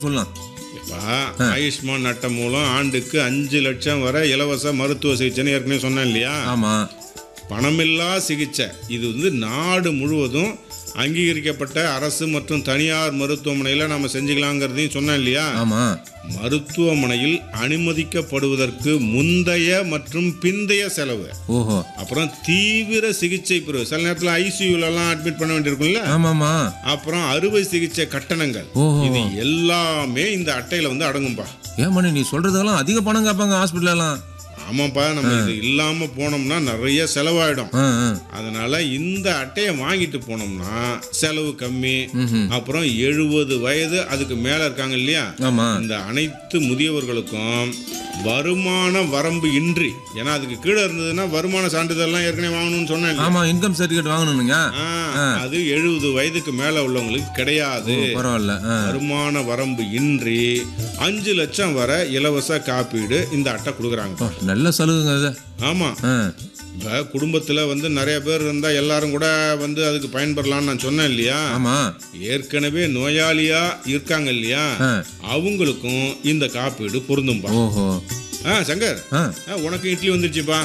சொல்லலாம் இப்போ ஆயுஷ்மான் அட்டை மூலம் ஆண்டுக்கு அஞ்சு லட்சம் வரை இலவச மருத்துவ சிகிச்சைன்னு ஏற்கனவே சொன்னேன் இல்லையா ஆமா பணமில்லா சிகிச்சை இது வந்து நாடு முழுவதும் அங்கீகரிக்கப்பட்ட அரசு மற்றும் தனியார் மருத்துவமனையில் நம்ம செஞ்சுக்கலாங்கிறதையும் சொன்னேன் இல்லையா ஆமா மருத்துவமனையில் அனுமதிக்கப்படுவதற்கு முந்தைய மற்றும் பிந்தைய செலவு ஓஹோ அப்புறம் தீவிர சிகிச்சை பிரிவு சில நேரத்தில் ஐசியூலலாம் அட்மிட் பண்ண வேண்டியிருக்கும்ல ஆமாமா அப்புறம் அறுவை சிகிச்சை கட்டணங்கள் ஓஹோ இது எல்லாமே இந்த அட்டையில வந்து அடங்கும்பா ஏன் மணி நீ சொல்றதெல்லாம் அதிக பணம் கேட்பாங்க ஹாஸ்பிட்டல் எல்லாம் ஆமாப்பா நம்ம இது இல்லாம போனோம்னா நிறைய செலவாயிடும் ஆ, ஆ. அதனால இந்த அட்டையை வாங்கிட்டு போனோம்னா செலவு கம்மி ம்ஹும். அப்புறம் எழுபது வயது அதுக்கு மேல இருக்காங்க இல்லையா ஆமா இந்த அனைத்து முதியவர்களுக்கும் வருமான வரம்பு இன்றி ஏன்னா அதுக்கு கீழே இருந்ததுன்னா வருமான சான்றிதழ்லாம் ஏற்கனவே வாங்கணும்னு சொன்னேன் இல்லையா? ஆமா இன்கம் சர்டிஃபிகேட் வாங்கணுங்க ஆ, அது எழுபது வயதுக்கு மேல உள்ளவங்களுக்கு கிடையாது பரவாயில்ல ஆ. வருமான வரம்பு இன்றி அஞ்சு லட்சம் வரை இலவச காப்பீடு இந்த அட்டை கொடுக்குறாங்க அப்பா, நல்ல சலுகைங்க இது ஆமா ஆ. இப்போ குடும்பத்தில் வந்து நிறைய பேர் இருந்தால் எல்லாரும் கூட வந்து அதுக்கு பயன்பெறலாம்னு நான் சொன்னேன் இல்லையா ஆமா ஏற்கனவே நோயாளியா இருக்காங்க இல்லையா ஆ. அவங்களுக்கும் இந்த காப்பீடு பொருந்தும்பா ஓஹோ ஆ சங்கர் ஆ. ஆ, உனக்கு இட்லி வந்துருச்சுப்பா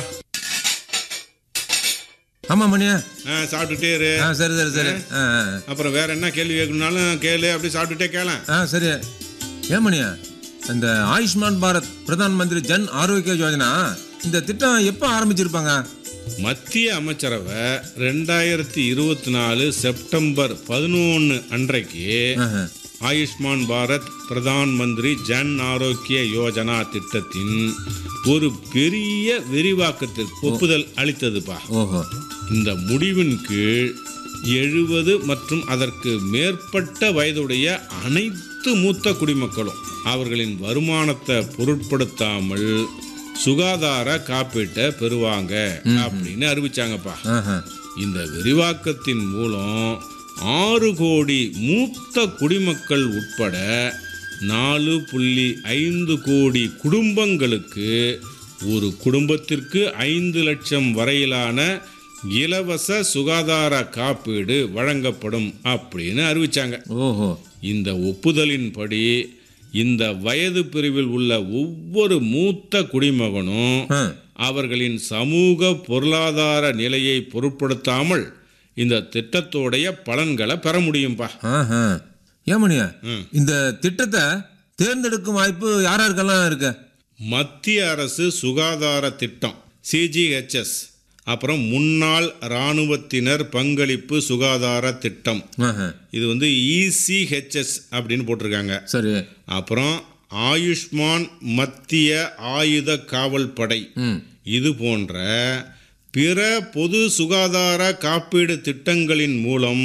ஆமா மணியா ஆ சாப்பிட்டுட்டே இரு ஆ சரி சரி சரி ஆ, ஆ. அப்புறம் வேற என்ன கேள்வி கேட்கணும்னாலும் கேளு அப்படி சாப்பிட்டுட்டே கேளேன் ஆ சரி ஏன் மணியா இந்த ஆயுஷ்மான் பாரத் பிரதான் மந்திரி ஜன் ஆரோக்கிய யோஜனா இந்த திட்டம் எப்போ ஆரம்பிச்சிருப்பாங்க மத்திய அமைச்சரவை ரெண்டாயிரத்தி இருபத்தி நாலு செப்டம்பர் பதினொன்று அன்றைக்கு ஆஹா. ஆயுஷ்மான் பாரத் பிரதான் மந்திரி ஜன் ஆரோக்கிய யோஜனா திட்டத்தின் ஒரு பெரிய விரிவாக்கத்திற்கு ஒப்புதல் அளித்ததுப்பா ஓஹோ இந்த முடிவின் கீழ் எழுபது மற்றும் அதற்கு மேற்பட்ட வயதுடைய அனைத்து மூத்த குடிமக்களும் அவர்களின் வருமானத்தை பொருட்படுத்தாமல் சுகாதார காப்பீட்டை பெறுவாங்க அப்படின்னு அறிவிச்சாங்கப்பா ஆஹா. இந்த விரிவாக்கத்தின் மூலம் ஆறு கோடி மூத்த குடிமக்கள் உட்பட நாலு புள்ளி ஐந்து கோடி குடும்பங்களுக்கு ஒரு குடும்பத்திற்கு ஐந்து லட்சம் வரையிலான இலவச சுகாதார காப்பீடு வழங்கப்படும் அப்படின்னு அறிவிச்சாங்க ஓஹோ இந்த ஒப்புதலின்படி இந்த வயது பிரிவில் உள்ள ஒவ்வொரு மூத்த குடிமகனும் ஆ. அவர்களின் சமூக பொருளாதார நிலையை பொருட்படுத்தாமல் இந்த திட்டத்தோடைய பலன்களை பெற முடியும்பா ஆஹா. ஏன் மணியா ம். இந்த திட்டத்தை தேர்ந்தெடுக்கும் வாய்ப்பு யார் யாருக்கெல்லாம் இருக்கு மத்திய அரசு சுகாதார திட்டம் சிஜிஹெச்எஸ் அப்புறம் முன்னாள் இராணுவத்தினர் பங்களிப்பு சுகாதார திட்டம் ஆஹா. இது வந்து இசிஹெச்எஸ் அப்படின்னு போட்டிருக்காங்க சரி அப்புறம் ஆயுஷ்மான் மத்திய ஆயுத காவல் படை ம் இது போன்ற பிற பொது சுகாதார காப்பீடு திட்டங்களின் மூலம்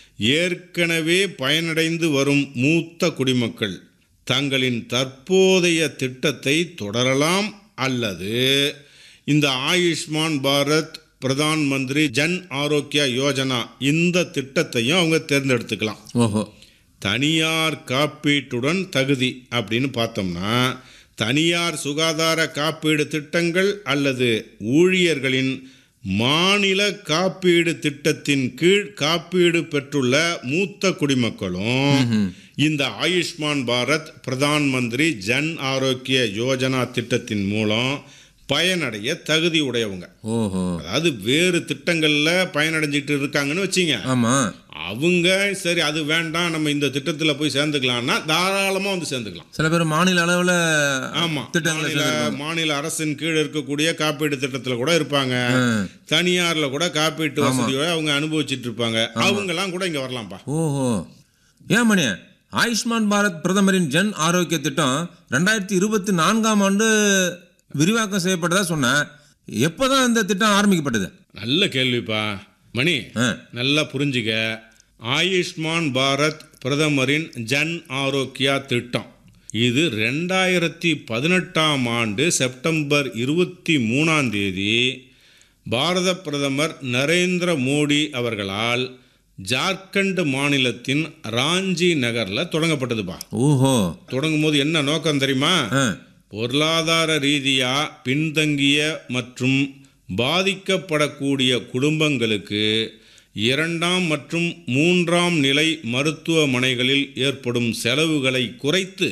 ஏற்கனவே பயனடைந்து வரும் மூத்த குடிமக்கள் தங்களின் தற்போதைய திட்டத்தை தொடரலாம் அல்லது இந்த ஆயுஷ்மான் பாரத் பிரதான் மந்திரி ஜன் ஆரோக்கிய யோஜனா இந்த திட்டத்தையும் அவங்க தேர்ந்தெடுத்துக்கலாம் ஓஹோ தனியார் காப்பீட்டுடன் தகுதி அப்படின்னு பார்த்தோம்னா தனியார் சுகாதார காப்பீடு திட்டங்கள் அல்லது ஊழியர்களின் மாநில காப்பீடு திட்டத்தின் கீழ் காப்பீடு பெற்றுள்ள மூத்த குடிமக்களும் இந்த ஆயுஷ்மான் பாரத் பிரதான் மந்திரி ஜன் ஆரோக்கிய யோஜனா திட்டத்தின் மூலம் பயனடைய தகுதி உடையவங்க ஓஹோ அதாவது வேறு திட்டங்கள்ல பயனடைஞ்சிட்டு இருக்காங்கன்னு வச்சிங்க ஆமா அவங்க சரி அது வேண்டாம் நம்ம இந்த திட்டத்தில் போய் சேர்ந்துக்கலாம்னா தாராளமாக வந்து சேர்ந்துக்கலாம் சில பேர் மாநில அளவில் ஆமா திட்டங்களை மாநில மாநில அரசின் கீழ் இருக்கக்கூடிய காப்பீடு திட்டத்தில் கூட இருப்பாங்க தனியார்ல கூட காப்பீட்டு வசதியோட அவங்க அனுபவிச்சுட்டு இருப்பாங்க அவங்கெல்லாம் கூட இங்க வரலாம்ப்பா ஓஹோ ஏன் மணி ஆயுஷ்மான் பாரத் பிரதமரின் ஜன் ஆரோக்கிய திட்டம் ரெண்டாயிரத்தி இருபத்தி நான்காம் ஆண்டு விரிவாக்கம் செய்யப்பட்டதா சொன்னேன் எப்போதான் இந்த திட்டம் ஆரம்பிக்கப்பட்டது நல்ல கேள்விப்பா மணி ஆ. நல்லா புரிஞ்சுக்க ஆயுஷ்மான் பாரத் பிரதமரின் ஜன் ஆரோக்கியா திட்டம் இது ரெண்டாயிரத்தி பதினெட்டாம் ஆண்டு செப்டம்பர் இருபத்தி மூணாம் தேதி பாரத பிரதமர் நரேந்திர மோடி அவர்களால் ஜார்க்கண்ட் மாநிலத்தின் ராஞ்சி நகரில் தொடங்கப்பட்டதுப்பா ஓஹோ தொடங்கும் போது என்ன நோக்கம் தெரியுமா ஆ பொருளாதார ரீதியா பின்தங்கிய மற்றும் பாதிக்கப்படக்கூடிய குடும்பங்களுக்கு இரண்டாம் மற்றும் மூன்றாம் நிலை மருத்துவமனைகளில் ஏற்படும் செலவுகளை குறைத்து